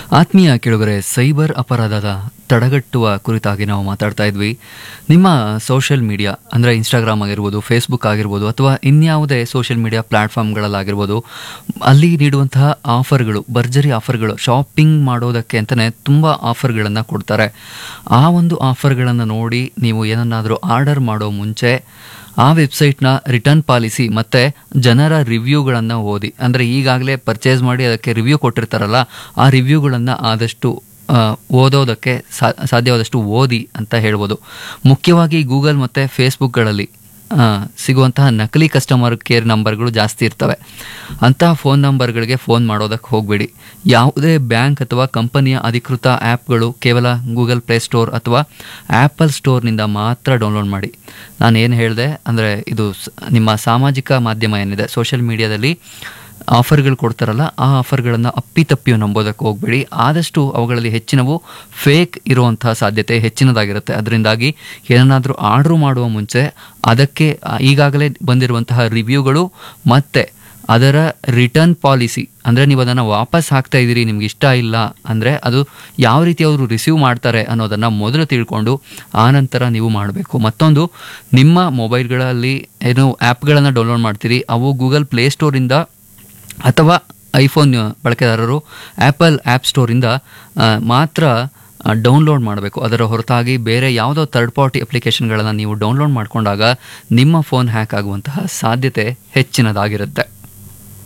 ಆತ್ಮೀಯ ಕೇಳುಗರೆ ಸೈಬರ್ ಅಪರಾಧದ ತಡೆಗಟ್ಟುವ ಕುರಿತಾಗಿ ನಾವು ಮಾತಾಡ್ತಾ ಇದ್ವಿ ನಿಮ್ಮ ಸೋಷಿಯಲ್ ಮೀಡಿಯಾ ಅಂದರೆ ಇನ್ಸ್ಟಾಗ್ರಾಮ್ ಆಗಿರ್ಬೋದು ಫೇಸ್ಬುಕ್ ಆಗಿರ್ಬೋದು ಅಥವಾ ಇನ್ಯಾವುದೇ ಸೋಷಿಯಲ್ ಮೀಡಿಯಾ ಪ್ಲ್ಯಾಟ್ಫಾರ್ಮ್ಗಳಲ್ಲಾಗಿರ್ಬೋದು ಅಲ್ಲಿ ನೀಡುವಂತಹ ಆಫರ್ಗಳು ಭರ್ಜರಿ ಆಫರ್ಗಳು ಶಾಪಿಂಗ್ ಮಾಡೋದಕ್ಕೆ ಅಂತಲೇ ತುಂಬ ಆಫರ್ಗಳನ್ನು ಕೊಡ್ತಾರೆ ಆ ಒಂದು ಆಫರ್ಗಳನ್ನು ನೋಡಿ ನೀವು ಏನನ್ನಾದರೂ ಆರ್ಡರ್ ಮಾಡೋ ಮುಂಚೆ ಆ ವೆಬ್ಸೈಟ್ನ ರಿಟರ್ನ್ ಪಾಲಿಸಿ ಮತ್ತು ಜನರ ರಿವ್ಯೂಗಳನ್ನು ಓದಿ ಅಂದರೆ ಈಗಾಗಲೇ ಪರ್ಚೇಸ್ ಮಾಡಿ ಅದಕ್ಕೆ ರಿವ್ಯೂ ಕೊಟ್ಟಿರ್ತಾರಲ್ಲ ಆ ರಿವ್ಯೂಗಳನ್ನು ಆದಷ್ಟು ಆ, ಓದೋದಕ್ಕೆ ಸಾ ಸಾಧ್ಯವಾದಷ್ಟು ಓದಿ ಅಂತ ಹೇಳ್ಬೋದು ಮುಖ್ಯವಾಗಿ ಗೂಗಲ್ ಮತ್ತು ಫೇಸ್ಬುಕ್ಗಳಲ್ಲಿ ಆ, ಸಿಗುವಂತಹ ನಕಲಿ ಕಸ್ಟಮರ್ ಕೇರ್ ನಂಬರ್ಗಳು ಜಾಸ್ತಿ ಇರ್ತವೆ ಅಂತಹ ಫೋನ್ ನಂಬರ್ಗಳಿಗೆ ಫೋನ್ ಮಾಡೋದಕ್ಕೆ ಹೋಗಬೇಡಿ ಯಾವುದೇ ಬ್ಯಾಂಕ್ ಅಥವಾ ಕಂಪನಿಯ ಅಧಿಕೃತ ಆ್ಯಪ್ಗಳು ಕೇವಲ ಗೂಗಲ್ ಪ್ಲೇಸ್ಟೋರ್ ಅಥವಾ ಆ್ಯಪಲ್ ಸ್ಟೋರ್ನಿಂದ ಮಾತ್ರ ಡೌನ್ಲೋಡ್ ಮಾಡಿ ನಾನು ಏನು ಹೇಳಿದೆ ಅಂದರೆ ಇದು ಸ್- ನಿಮ್ಮ ಸಾಮಾಜಿಕ ಮಾಧ್ಯಮ ಏನಿದೆ ಸೋಷಿಯಲ್ ಮೀಡಿಯಾದಲ್ಲಿ ಆಫರ್ಗಳು ಕೊಡ್ತಾರಲ್ಲ ಆ ಆಫರ್ಗಳನ್ನು ಅಪ್ಪಿತಪ್ಪಿಯು ನಂಬೋದಕ್ಕೆ ಹೋಗಬೇಡಿ ಆದಷ್ಟು ಅವುಗಳಲ್ಲಿ ಹೆಚ್ಚಿನವು ಫೇಕ್ ಇರುವಂತಹ ಸಾಧ್ಯತೆ ಹೆಚ್ಚಿನದಾಗಿರುತ್ತೆ ಅದರಿಂದಾಗಿ ಏನನ್ನಾದರೂ ಆರ್ಡ್ರ್ ಮಾಡುವ ಮುಂಚೆ ಅದಕ್ಕೆ ಆ, ಈಗಾಗಲೇ ಬಂದಿರುವಂತಹ ರಿವ್ಯೂಗಳು ಮತ್ತು ಅದರ ರಿಟರ್ನ್ ಪಾಲಿಸಿ ಅಂದರೆ ನೀವು ಅದನ್ನು ವಾಪಸ್ ಹಾಕ್ತಾ ಇದ್ದೀರಿ ನಿಮ್ಗೆ ಇಷ್ಟ ಇಲ್ಲ ಅಂದರೆ ಅದು ಯಾವ ರೀತಿ ಅವರು ರಿಸೀವ್ ಮಾಡ್ತಾರೆ ಅನ್ನೋದನ್ನು ಮೊದಲು ತಿಳ್ಕೊಂಡು ಆನಂತರ ನೀವು ಮಾಡಬೇಕು ಮತ್ತೊಂದು ನಿಮ್ಮ ಮೊಬೈಲ್ಗಳಲ್ಲಿ ಏನು ಆ್ಯಪ್ಗಳನ್ನು ಡೌನ್ಲೋಡ್ ಮಾಡ್ತೀರಿ ಅವು ಗೂಗಲ್ ಪ್ಲೇಸ್ಟೋರಿಂದ ಅಥವಾ ಐಫೋನ್ ಬಳಕೆದಾರರು ಆ್ಯಪಲ್ ಆ್ಯಪ್ ಸ್ಟೋರಿಂದ ಆ, ಮಾತ್ರ ಡೌನ್ಲೋಡ್ ಮಾಡಬೇಕು ಅದರ ಹೊರತಾಗಿ ಬೇರೆ ಯಾವುದೋ ಥರ್ಡ್ ಪಾರ್ಟಿ ಅಪ್ಲಿಕೇಶನ್ಗಳನ್ನು ನೀವು ಡೌನ್ಲೋಡ್ ಮಾಡಿಕೊಂಡಾಗ ನಿಮ್ಮ ಫೋನ್ ಹ್ಯಾಕ್ ಆಗುವಂತಹ ಸಾಧ್ಯತೆ ಹೆಚ್ಚಿನದಾಗಿರುತ್ತೆ